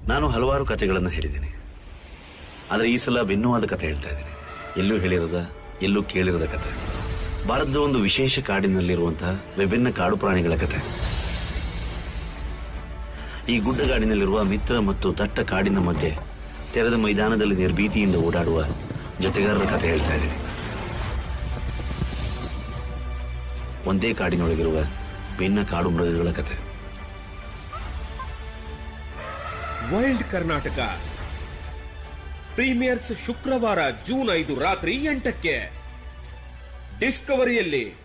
ನಾನು ಹಲವಾರು ಕಥೆಗಳನ್ನು ಹೇಳಿದ್ದೀನಿ ಆದರೆ ಈ ಸಲ ಭಿನ್ನವಾದ ಕಥೆ ಹೇಳ್ತಾ ಇದ್ದೀನಿ ಎಲ್ಲೂ ಹೇಳಿರದ ಎಲ್ಲೂ ಕೇಳಿರದ ಕಥೆ ಭಾರತದ ಒಂದು ವಿಶೇಷ ಕಾಡಿನಲ್ಲಿರುವಂತಹ ವಿಭಿನ್ನ ಕಾಡು ಪ್ರಾಣಿಗಳ ಕಥೆ ಈ ಗುಡ್ಡಗಾಡಿನಲ್ಲಿರುವ ಮಿತ್ರ ಮತ್ತು ದಟ್ಟ ಕಾಡಿನ ಮಧ್ಯೆ ತೆರೆದ ಮೈದಾನದಲ್ಲಿ ನಿರ್ಭೀತಿಯಿಂದ ಓಡಾಡುವ ಜೊತೆಗಾರರ ಕಥೆ ಹೇಳ್ತಾ ಇದ್ದೀನಿ ಒಂದೇ ಕಾಡಿನೊಳಗಿರುವ ಭಿನ್ನ ಕಾಡು ಮೃಗಗಳ ಕಥೆ ವೈಲ್ಡ್ ಕರ್ನಾಟಕ ಪ್ರೀಮಿಯರ್ಸ್ ಶುಕ್ರವಾರ ಜೂನ್ ಐದು ರಾತ್ರಿ ಎಂಟಕ್ಕೆ ಡಿಸ್ಕವರಿಯಲ್ಲಿ